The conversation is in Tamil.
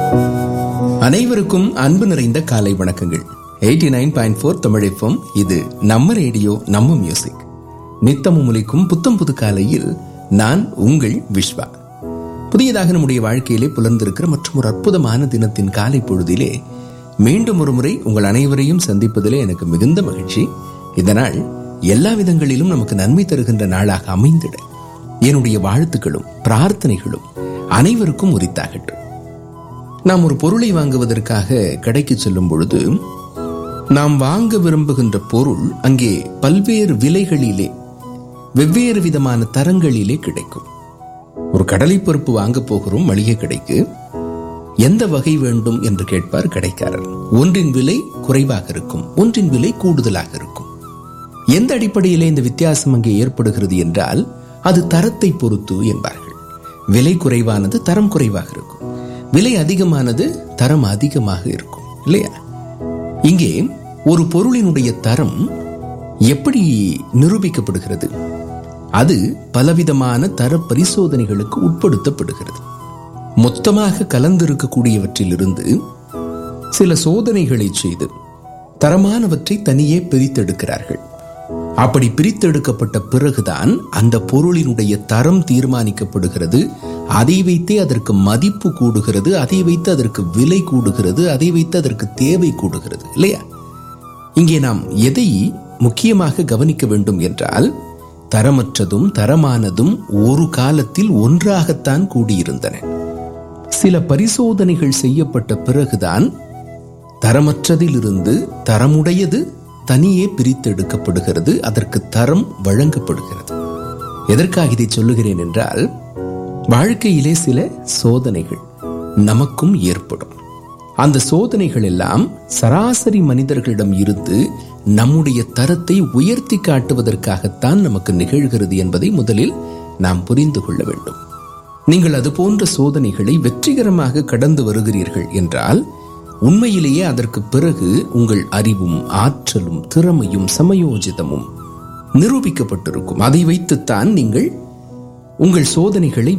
அனைவருக்கும் அன்பு நிறைந்த காலை வணக்கங்கள் எயிட்டி நைன் பாயிண்ட் ஃபோர் தமிழிப்பம் இது நம்ம ரேடியோ நம்ம மியூசிக் நித்தமும் முலிக்கும் புத்தம் புது காலையில் நான் உங்கள் விஸ்வா புதியதாக நம்முடைய வாழ்க்கையிலே புலர்ந்திருக்கிற மற்றும் ஒரு அற்புதமான தினத்தின் காலை பொழுதிலே மீண்டும் ஒரு முறை உங்கள் அனைவரையும் சந்திப்பதிலே எனக்கு மிகுந்த மகிழ்ச்சி இந்த நாள் எல்லா விதங்களிலும் நமக்கு நன்மை தருகின்ற நாளாக அமைந்திட என்னுடைய வாழ்த்துக்களும் பிரார்த்தனைகளும் அனைவருக்கும் உரித்தாகட்டும் நாம் ஒரு பொருளை வாங்குவதற்காக கடைக்கு செல்லும் பொழுது நாம் வாங்க விரும்புகின்ற பொருள் அங்கே பல்வேறு விலைகளிலே வெவ்வேறு விதமான தரங்களிலே கிடைக்கும் ஒரு கடலை பருப்பு வாங்க போகிறோம் மளிகை கடைக்கு எந்த வகை வேண்டும் என்று கேட்பார் கடைக்காரர் ஒன்றின் விலை குறைவாக இருக்கும் ஒன்றின் விலை கூடுதலாக இருக்கும் எந்த அடிப்படையிலே இந்த வித்தியாசம் அங்கே ஏற்படுகிறது என்றால் அது தரத்தை பொறுத்து என்பார்கள் விலை குறைவானது தரம் குறைவாக இருக்கும் விலை அதிகமானது தரம் அதிகமாக இருக்கும் இல்லையா இங்கே ஒரு பொருளினுடைய தரம் எப்படி நிரூபிக்கப்படுகிறது அது பலவிதமான தர பரிசோதனைகளுக்கு உட்படுத்தப்படுகிறது மொத்தமாக கலந்திருக்கக்கூடியவற்றிலிருந்து சில சோதனைகளை செய்து தரமானவற்றை தனியே பிரித்தெடுக்கிறார்கள் அப்படி பிரித்தெடுக்கப்பட்ட பிறகுதான் அந்த பொருளினுடைய தரம் தீர்மானிக்கப்படுகிறது அதை வைத்தே அதற்கு மதிப்பு கூடுகிறது அதை வைத்து அதற்கு விலை கூடுகிறது அதை வைத்து அதற்கு தேவை கூடுகிறது இல்லையா இங்கே நாம் எதை முக்கியமாக கவனிக்க வேண்டும் என்றால் தரமற்றதும் தரமானதும் ஒரு காலத்தில் ஒன்றாகத்தான் கூடியிருந்தன சில பரிசோதனைகள் செய்யப்பட்ட பிறகுதான் தரமற்றதிலிருந்து தரமுடையது தனியே பிரித்தெடுக்கப்படுகிறது அதற்கு தரம் வழங்கப்படுகிறது எதற்காக இதை சொல்லுகிறேன் என்றால் வாழ்க்கையிலே சில சோதனைகள் நமக்கும் ஏற்படும் அந்த சோதனைகள் எல்லாம் சராசரி மனிதர்களிடம் இருந்து நம்முடைய தரத்தை உயர்த்தி காட்டுவதற்காகத்தான் நமக்கு நிகழ்கிறது என்பதை முதலில் நாம் புரிந்து கொள்ள வேண்டும் நீங்கள் அது போன்ற சோதனைகளை வெற்றிகரமாக கடந்து வருகிறீர்கள் என்றால் உண்மையிலேயே அதற்கு பிறகு உங்கள் அறிவும் ஆற்றலும் திறமையும் சமயோஜிதமும் நிரூபிக்கப்பட்டிருக்கும் அதை வைத்துத்தான் நீங்கள் உங்கள் சோதனைகளை